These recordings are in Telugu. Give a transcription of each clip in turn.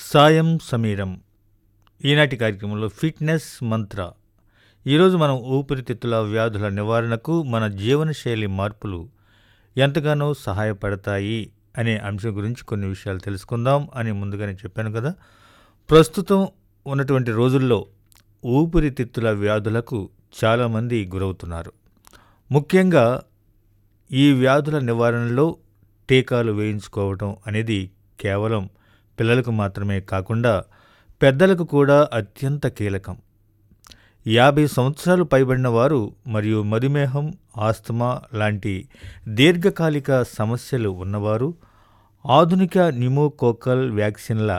సాయం సమీరం ఈనాటి కార్యక్రమంలో ఫిట్నెస్ మంత్ర ఈరోజు మనం ఊపిరితిత్తుల వ్యాధుల నివారణకు మన జీవనశైలి మార్పులు ఎంతగానో సహాయపడతాయి అనే అంశం గురించి కొన్ని విషయాలు తెలుసుకుందాం అని ముందుగానే చెప్పాను కదా ప్రస్తుతం ఉన్నటువంటి రోజుల్లో ఊపిరితిత్తుల వ్యాధులకు చాలామంది గురవుతున్నారు ముఖ్యంగా ఈ వ్యాధుల నివారణలో టీకాలు వేయించుకోవటం అనేది కేవలం పిల్లలకు మాత్రమే కాకుండా పెద్దలకు కూడా అత్యంత కీలకం యాభై సంవత్సరాలు పైబడిన వారు మరియు మధుమేహం ఆస్తమా లాంటి దీర్ఘకాలిక సమస్యలు ఉన్నవారు ఆధునిక న్యూమోకోకల్ వ్యాక్సిన్ల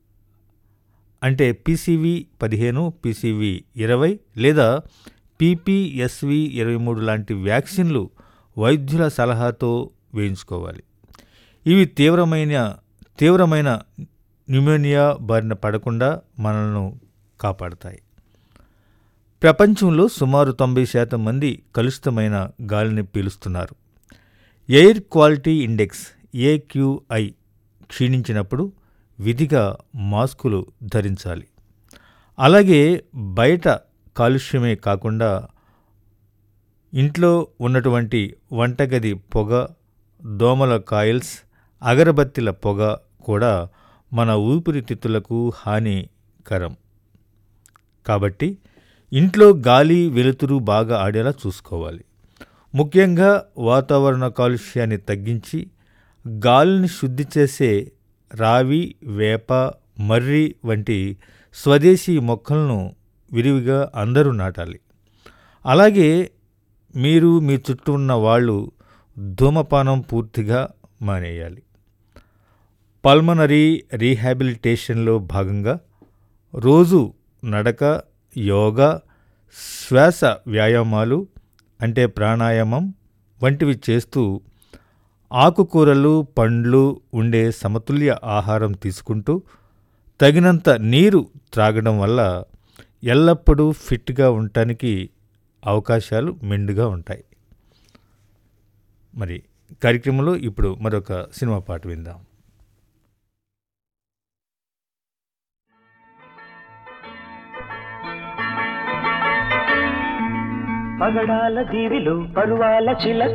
అంటే పీసీవీ పదిహేను పీసీవీ ఇరవై లేదా పీపీఎస్వి ఇరవై మూడు లాంటి వ్యాక్సిన్లు వైద్యుల సలహాతో వేయించుకోవాలి ఇవి తీవ్రమైన తీవ్రమైన న్యూమోనియా బారిన పడకుండా మనల్ని కాపాడతాయి ప్రపంచంలో సుమారు తొంభై శాతం మంది కలుషితమైన గాలిని పీలుస్తున్నారు ఎయిర్ క్వాలిటీ ఇండెక్స్ ఏక్యూఐ క్షీణించినప్పుడు విధిగా మాస్కులు ధరించాలి అలాగే బయట కాలుష్యమే కాకుండా ఇంట్లో ఉన్నటువంటి వంటగది పొగ దోమల కాయిల్స్ అగరబత్తిల పొగ కూడా మన ఊపిరితిత్తులకు హానికరం కాబట్టి ఇంట్లో గాలి వెలుతురు బాగా ఆడేలా చూసుకోవాలి ముఖ్యంగా వాతావరణ కాలుష్యాన్ని తగ్గించి గాలిని శుద్ధి చేసే రావి వేప మర్రి వంటి స్వదేశీ మొక్కలను విరివిగా అందరూ నాటాలి అలాగే మీరు మీ చుట్టూ ఉన్న వాళ్ళు ధూమపానం పూర్తిగా మానేయాలి పల్మనరీ రీహాబిలిటేషన్లో భాగంగా రోజు నడక యోగా శ్వాస వ్యాయామాలు అంటే ప్రాణాయామం వంటివి చేస్తూ ఆకుకూరలు పండ్లు ఉండే సమతుల్య ఆహారం తీసుకుంటూ తగినంత నీరు త్రాగడం వల్ల ఎల్లప్పుడూ ఫిట్గా ఉండటానికి అవకాశాలు మెండుగా ఉంటాయి మరి కార్యక్రమంలో ఇప్పుడు మరొక సినిమా పాట విందాం పగడాల దీవిలో పరువాల చిలక